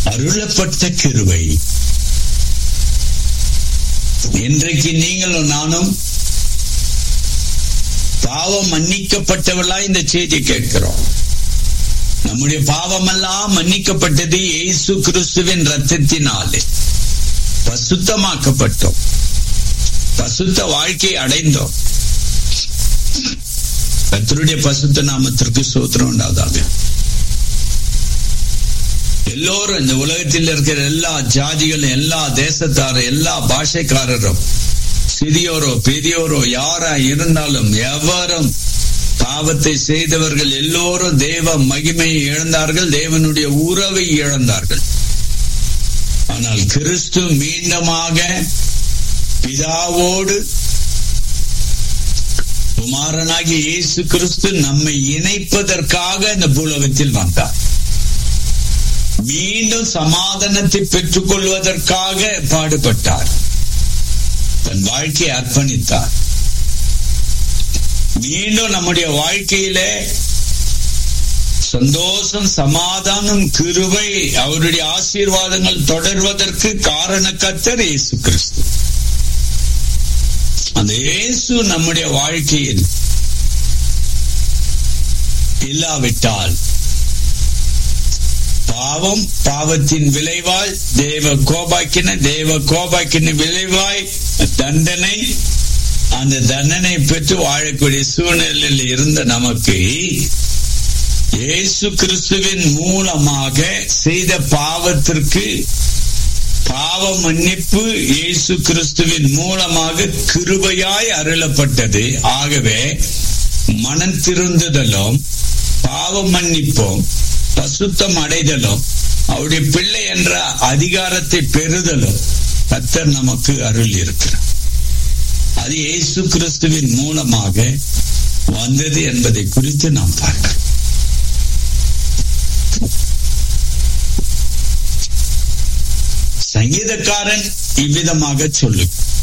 அருளப்பட்ட கிருவை இன்றைக்கு நீங்களும் நானும் பாவம் மன்னிக்கப்பட்டவர்களா இந்த செய்தி கேட்கிறோம் நம்முடைய பாவமெல்லாம் மன்னிக்கப்பட்டது இயேசு கிறிஸ்துவின் ரத்தத்தினாலே பசுத்தமாக்கப்பட்டோம் பசுத்த வாழ்க்கை அடைந்தோம் கத்தருடைய பசுத்த நாமத்திற்கு சோத்திரம் உண்டாதாக எல்லோரும் இந்த உலகத்தில் இருக்கிற எல்லா ஜாதிகளும் எல்லா தேசத்தாரும் எல்லா பாஷைக்காரரும் சிறியோரோ பெரியோரோ யாரா இருந்தாலும் எவரும் பாவத்தை செய்தவர்கள் எல்லோரும் தேவ மகிமையை இழந்தார்கள் தேவனுடைய உறவை இழந்தார்கள் ஆனால் கிறிஸ்து மீண்டுமாக பிதாவோடு குமாரனாகிய இயேசு கிறிஸ்து நம்மை இணைப்பதற்காக இந்த பூலகத்தில் வந்தார் மீண்டும் சமாதானத்தை பெற்றுக் கொள்வதற்காக பாடுபட்டார் தன் வாழ்க்கையை அர்ப்பணித்தார் மீண்டும் நம்முடைய வாழ்க்கையில சந்தோஷம் சமாதானம் கிருவை அவருடைய ஆசீர்வாதங்கள் தொடர்வதற்கு காரண கத்தர் இயேசு கிறிஸ்து அந்த இயேசு நம்முடைய வாழ்க்கையில் இல்லாவிட்டால் பாவம் பாவத்தின் விளைவால் தேவ கோபாக்கின தேவ கோபாக்கின விளைவாய் தண்டனை அந்த தண்டனை பெற்று வாழக்கூடிய சூழ்நிலையில் இருந்த நமக்கு இயேசு கிறிஸ்துவின் மூலமாக செய்த பாவத்திற்கு பாவ மன்னிப்பு இயேசு கிறிஸ்துவின் மூலமாக கிருபையாய் அருளப்பட்டது ஆகவே மனம் திருந்துதலும் பாவ மன்னிப்பும் பசுத்தம் அடைதலும் அவருடைய பிள்ளை என்ற அதிகாரத்தை பெறுதலும் கத்தர் நமக்கு அருள் இருக்கிறார் அது இயேசு கிறிஸ்துவின் மூலமாக வந்தது என்பதை குறித்து நாம் பார்க்கிறோம் சங்கீதக்காரன் இவ்விதமாக சொல்லு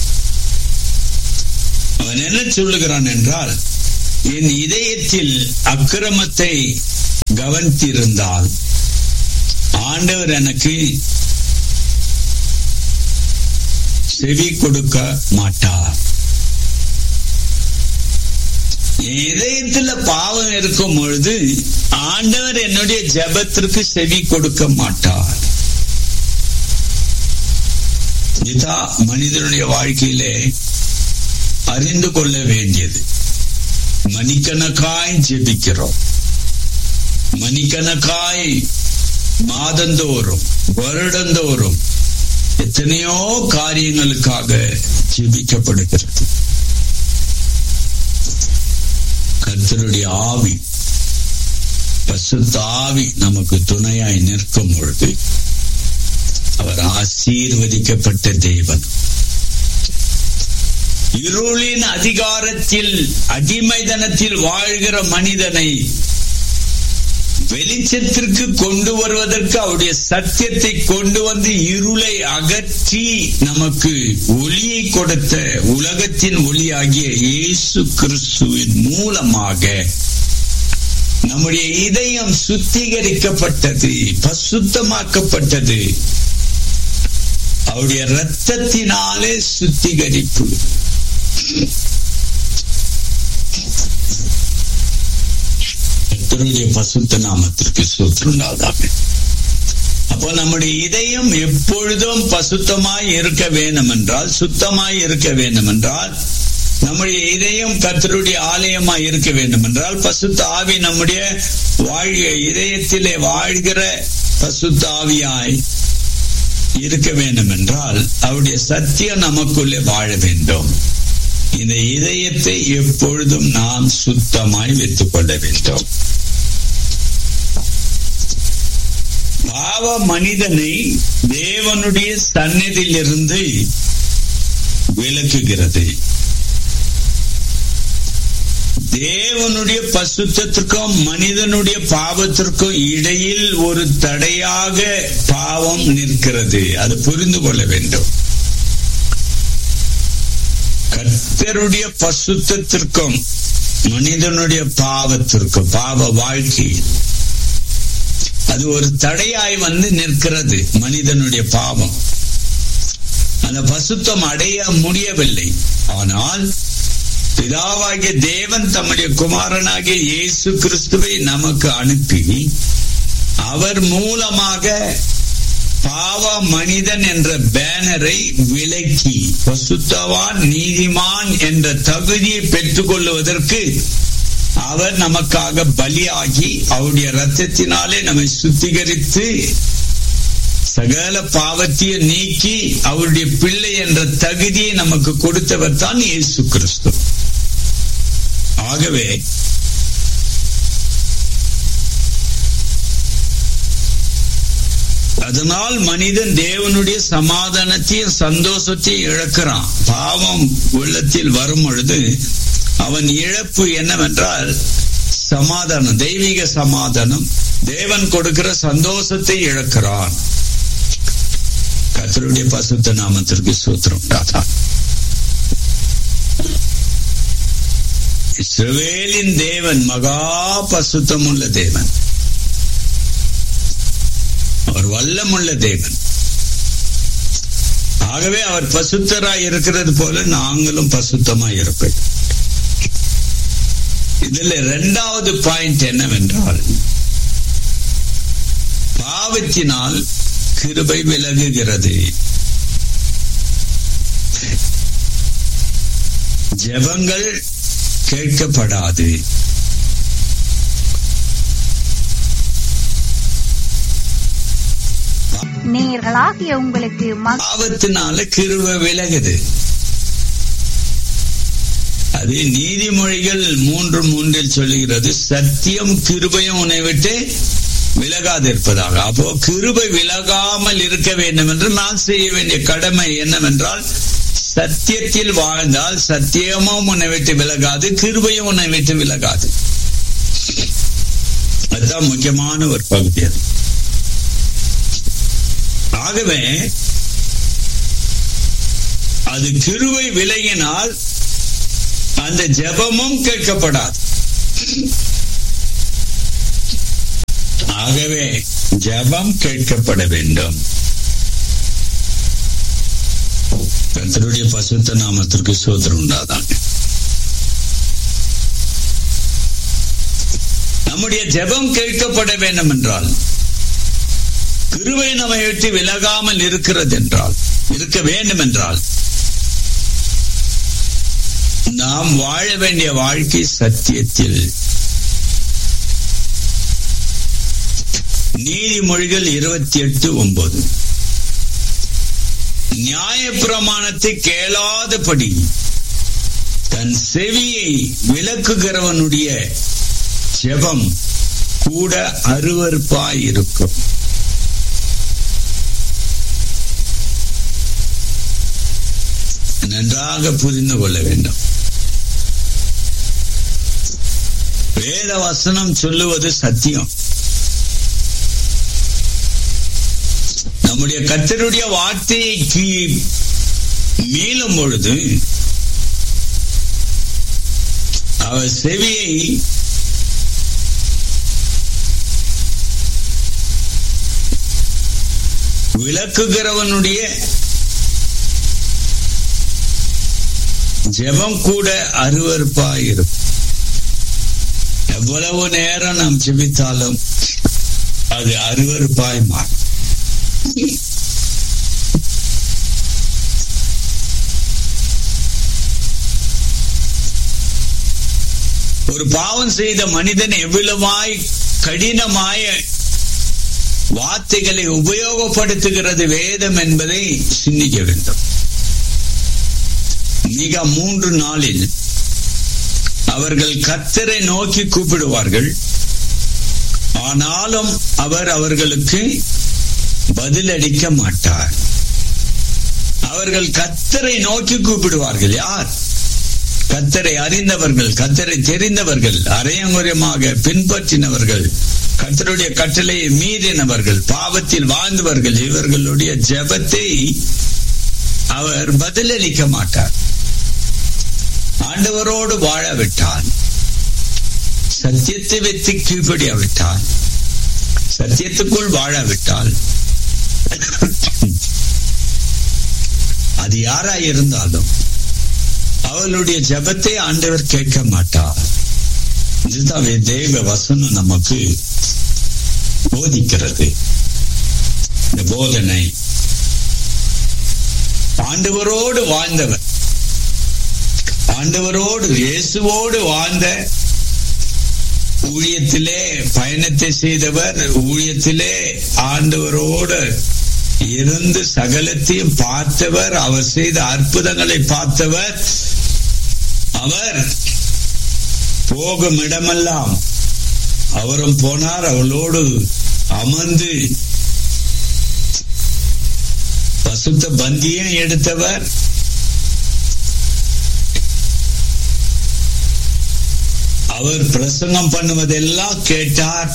அவன் என்ன சொல்லுகிறான் என்றால் என் இதயத்தில் அக்கிரமத்தை கவனித்திருந்தால் ஆண்டவர் எனக்கு செவி கொடுக்க மாட்டார் இதயத்துல பாவம் இருக்கும் பொழுது ஆண்டவர் என்னுடைய ஜபத்திற்கு செவி கொடுக்க மாட்டார் இதுதான் மனிதனுடைய வாழ்க்கையிலே அறிந்து கொள்ள வேண்டியது மணிக்கணக்காய் ஜெபிக்கிறோம் மணிக்கணக்காய் மாதந்தோறும் வருடந்தோறும் எத்தனையோ காரியங்களுக்காக ஜெபிக்கப்படுகிறது கர்த்தருடைய ஆவி பசுத்த ஆவி நமக்கு துணையாய் நிற்கும் பொழுது அவர் ஆசீர்வதிக்கப்பட்ட தேவன் இருளின் அதிகாரத்தில் அடிமைதனத்தில் வாழ்கிற மனிதனை வெளிச்சத்திற்கு கொண்டு வருவதற்கு அவருடைய சத்தியத்தை கொண்டு வந்து இருளை அகற்றி நமக்கு ஒளியை கொடுத்த உலகத்தின் ஒளியாகிய இயேசு கிறிஸ்துவின் மூலமாக நம்முடைய இதயம் சுத்திகரிக்கப்பட்டது பசுத்தமாக்கப்பட்டது அவருடைய ரத்தத்தினாலே சுத்திகரிப்பு கர்த்தருடைய பசுத்த நாமத்திற்கு சூற்றுண்டாதாக அப்போ நம்முடைய இதயம் எப்பொழுதும் பசுத்தமாய் இருக்க வேண்டும் என்றால் சுத்தமாய் இருக்க வேண்டும் என்றால் நம்முடைய இதயம் கர்த்தருடைய ஆலயமாய் இருக்க வேண்டும் என்றால் பசுத்த ஆவி நம்முடைய வாழ்க இதயத்திலே வாழ்கிற பசுத்த ஆவியாய் இருக்க வேண்டும் என்றால் அவருடைய சத்தியம் நமக்குள்ளே வாழ வேண்டும் இந்த இதயத்தை எப்பொழுதும் நாம் சுத்தமாய் வைத்துக் கொள்ள வேண்டும் பாவ மனிதனை தேவனுடைய சந்நிதியிலிருந்து விளக்குகிறது தேவனுடைய பசுத்தத்திற்கும் மனிதனுடைய பாவத்திற்கும் இடையில் ஒரு தடையாக பாவம் நிற்கிறது அது புரிந்து கொள்ள வேண்டும் கர்த்தருடைய பசுத்தத்திற்கும் மனிதனுடைய பாவத்திற்கும் பாவ வாழ்க்கை அது ஒரு தடையாய் வந்து நிற்கிறது மனிதனுடைய பாவம் அந்த பசுத்தம் அடைய முடியவில்லை ஆனால் பிதாவாகிய தேவன் தம்முடைய குமாரனாகிய இயேசு கிறிஸ்துவை நமக்கு அனுப்பி அவர் மூலமாக பாவ மனிதன் என்ற பேனரை விலக்கி பசுத்தவான் நீதிமான் என்ற தகுதியை பெற்றுக் கொள்வதற்கு அவர் நமக்காக பலியாகி அவருடைய ரத்தத்தினாலே நம்மை சுத்திகரித்து சகல பாவத்தையும் நீக்கி அவருடைய பிள்ளை என்ற தகுதியை நமக்கு கொடுத்தவர் தான் இயேசு கிறிஸ்து ஆகவே அதனால் மனிதன் தேவனுடைய சமாதானத்தையும் சந்தோஷத்தையும் இழக்கிறான் பாவம் உள்ளத்தில் வரும் பொழுது அவன் இழப்பு என்னவென்றால் சமாதானம் தெய்வீக சமாதானம் தேவன் கொடுக்கிற சந்தோஷத்தை இழக்கிறான் கத்தருடைய பசுத்த நாமத்திற்கு சூத்திரம் தாத்தா இஸ்ரவேலின் தேவன் மகா பசுத்தம் உள்ள தேவன் அவர் வல்லமுள்ள தேவன் ஆகவே அவர் பசுத்தராய் இருக்கிறது போல நாங்களும் பசுத்தமாய் இருப்பேன் இதுல இரண்டாவது பாயிண்ட் என்னவென்றால் பாவத்தினால் கிருபை விலகுகிறது ஜெபங்கள் கேட்கப்படாது நேயர்களாகிய உங்களுக்கு ம- பாவத்தினால கிருபை விலகுது அது நீதிமொழிகள் மூன்று மூன்றில் சொல்லுகிறது சத்தியம் கிருபையும் உன்னை விட்டு விலகாது இருப்பதாக அப்போ கிருபை விலகாமல் இருக்க வேண்டும் என்று நான் செய்ய வேண்டிய கடமை என்னவென்றால் சத்தியத்தில் வாழ்ந்தால் சத்தியமும் உன்னை விட்டு விலகாது கிருபையும் உன்னை விட்டு விலகாது அதுதான் முக்கியமான ஒரு பகுதி அது ஆகவே அது கிருவை விலகினால் அந்த ஜெபமும் கேட்கப்படாது ஆகவே ஜெபம் கேட்கப்பட வேண்டும் கர்த்தருடைய பசுத்த நாமத்திற்கு சோதரம் உண்டாதான் நம்முடைய ஜெபம் கேட்கப்பட வேண்டும் என்றால் கிருவை நம்மை விட்டு விலகாமல் இருக்கிறது என்றால் இருக்க வேண்டும் என்றால் நாம் வாழ வேண்டிய வாழ்க்கை சத்தியத்தில் நீதிமொழிகள் இருபத்தி எட்டு ஒன்பது நியாயப்பிரமாணத்தை கேளாதபடி தன் செவியை விளக்குகிறவனுடைய ஜெபம் கூட அருவருப்பாய் இருக்கும் நன்றாக புரிந்து கொள்ள வேண்டும் வேத வசனம் சொல்லுவது சத்தியம் நம்முடைய கத்தருடைய வார்த்தைக்கு மீளும் பொழுது அவர் செவியை விளக்குகிறவனுடைய ஜெபம் கூட அருவருப்பாய் இருக்கும் எவ்வளவு நேரம் நாம் ஜெபித்தாலும் அது அருவருப்பாய் மாறும் ஒரு பாவம் செய்த மனிதன் எவ்வளவாய் கடினமாய வார்த்தைகளை உபயோகப்படுத்துகிறது வேதம் என்பதை சிந்திக்க வேண்டும் மிக மூன்று நாளில் அவர்கள் கத்தரை நோக்கி கூப்பிடுவார்கள் ஆனாலும் அவர் அவர்களுக்கு பதிலளிக்க மாட்டார் அவர்கள் கத்தரை நோக்கி கூப்பிடுவார்கள் யார் கத்தரை அறிந்தவர்கள் கத்தரை தெரிந்தவர்கள் அரையங்குறையமாக பின்பற்றினவர்கள் கத்தருடைய கட்டளையை மீறினவர்கள் பாவத்தில் வாழ்ந்தவர்கள் இவர்களுடைய ஜெபத்தை அவர் பதிலளிக்க மாட்டார் ஆண்டவரோடு வாழவிட்டால் சத்தியத்தை வைத்து கீழ்ப்படியாவிட்டால் சத்தியத்துக்குள் வாழாவிட்டால் அது யாராய் இருந்தாலும் அவளுடைய ஜபத்தை ஆண்டவர் கேட்க மாட்டார் இதுதான் தேவ வசனம் நமக்கு போதிக்கிறது இந்த போதனை ஆண்டவரோடு வாழ்ந்தவர் ஆண்டவரோடு இயேசுவோடு வாழ்ந்த ஊழியத்திலே பயணத்தை செய்தவர் ஊழியத்திலே ஆண்டவரோடு இருந்து சகலத்தையும் பார்த்தவர் அவர் செய்த அற்புதங்களை பார்த்தவர் அவர் போகும் இடமெல்லாம் அவரும் போனார் அவளோடு அமர்ந்து பசுத்த பந்தியும் எடுத்தவர் அவர் பிரசங்கம் பண்ணுவதெல்லாம் கேட்டார்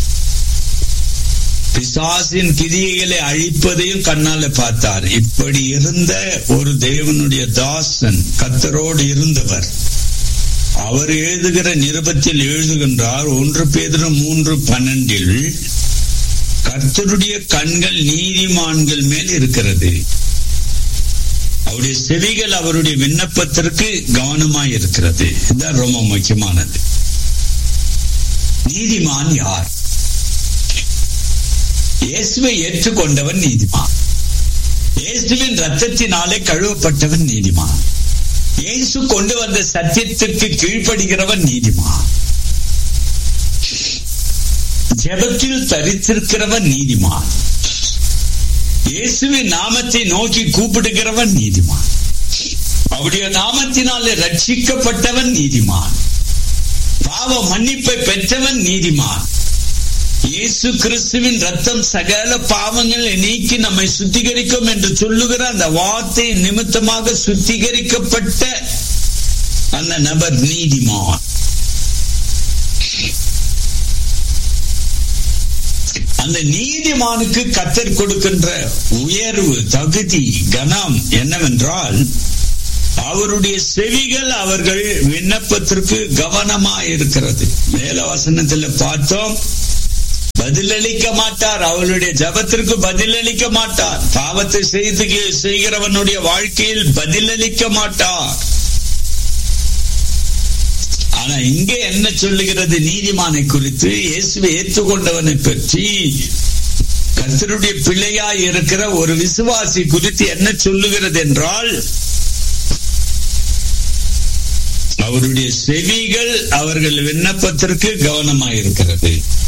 பிசாசின் கிரியைகளை அழிப்பதையும் கண்ணால பார்த்தார் இப்படி இருந்த ஒரு தேவனுடைய தாசன் கத்தரோடு இருந்தவர் அவர் எழுதுகிற நிருபத்தில் எழுதுகின்றார் ஒன்று பேதரும் மூன்று பன்னெண்டில் கர்த்தருடைய கண்கள் நீதிமான்கள் மேல் இருக்கிறது அவருடைய செவிகள் அவருடைய விண்ணப்பத்திற்கு கவனமாய் இருக்கிறது இதுதான் ரொம்ப முக்கியமானது நீதிமான் யார் இயேசுவை ஏற்றுக்கொண்டவன் நீதிமான் இயேசுவின் ரத்தத்தினாலே கழுவப்பட்டவன் நீதிமான் இயேசு கொண்டு வந்த சத்தியத்திற்கு கீழ்ப்படுகிறவன் நீதிமான் ஜெபத்தில் தரித்திருக்கிறவன் நீதிமான் இயேசுவின் நாமத்தை நோக்கி கூப்பிடுகிறவன் நீதிமான் அவருடைய நாமத்தினாலே ரட்சிக்கப்பட்டவன் நீதிமான் பாவ மன்னிப்பை பெற்றவன் நீதிமான் இயேசு கிறிஸ்துவின் ரத்தம் சகல பாவங்களை நீக்கி நம்மை சுத்திகரிக்கும் என்று சொல்லுகிற அந்த வார்த்தை நிமித்தமாக சுத்திகரிக்கப்பட்ட அந்த நபர் நீதிமான் அந்த நீதிமானுக்கு கத்தர் கொடுக்கின்ற உயர்வு தகுதி கனம் என்னவென்றால் அவருடைய செவிகள் அவர்கள் விண்ணப்பத்திற்கு கவனமா இருக்கிறது மேல வசனத்தில் பார்த்தோம் பதிலளிக்க மாட்டார் அவளுடைய ஜபத்திற்கு பதிலளிக்க மாட்டார் பாவத்தை செய்து செய்கிறவனுடைய வாழ்க்கையில் பதிலளிக்க மாட்டார் ஆனா இங்கே என்ன சொல்லுகிறது நீதிமானை குறித்து இயேசுவை ஏற்றுக்கொண்டவனை பற்றி கர்த்தருடைய பிள்ளையாய் இருக்கிற ஒரு விசுவாசி குறித்து என்ன சொல்லுகிறது என்றால் அவருடைய செவிகள் அவர்கள் விண்ணப்பத்திற்கு கவனமாயிருக்கிறது